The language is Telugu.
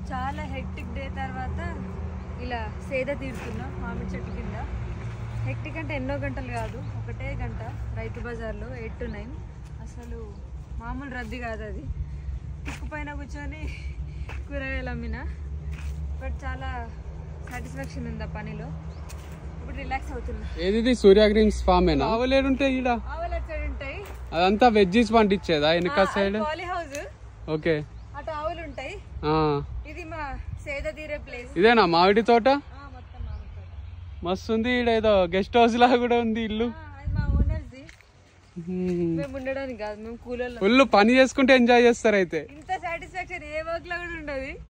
చాలా హెక్టిక్ డే తర్వాత ఇలా సేద తీరుతున్నాం మామిడి చెట్టు కింద హెక్టిక్ అంటే ఎన్నో గంటలు కాదు ఒకటే గంట రైతు బజార్లో ఎయిట్ టు నైన్ అసలు మామూలు రద్దీ కాదు అది టిక్కు పైన కూర్చొని కూరగాయలు అమ్మిన బట్ చాలా సాటిస్ఫాక్షన్ ఉంది ఆ పనిలో ఇప్పుడు రిలాక్స్ అవుతున్నా ఏది సూర్య గ్రీన్స్ ఫామ్ ఏనా ఆవలేడుంటే ఈడ ఆవులు అటు సైడ్ ఉంటాయి అదంతా వెజ్జీస్ పండించేదా వెనక సైడ్ పాలీ హౌస్ ఓకే అటు ఆవులు ఉంటాయి ఆ. ఇది మా సేద తీరే ప్లేస్ ఇదేనా మామిడి తోట మొత్తం మామిడి తోట. మస్తు ఉంది ఈడ ఏదో గెస్ట్ హౌస్ లాగా కూడా ఉంది ఇల్లు ఆ, అది మా ఓనర్ది హ్మ్. మేము ఉండడానికి కాదు మేము కూలర్లో ఫుల్ పని చేసుకుంటే ఎంజాయ్ చేస్తారు అయితే ఇంత సాటిస్ఫాక్షన్ ఏ వర్క్ లో కూడా ఉండదు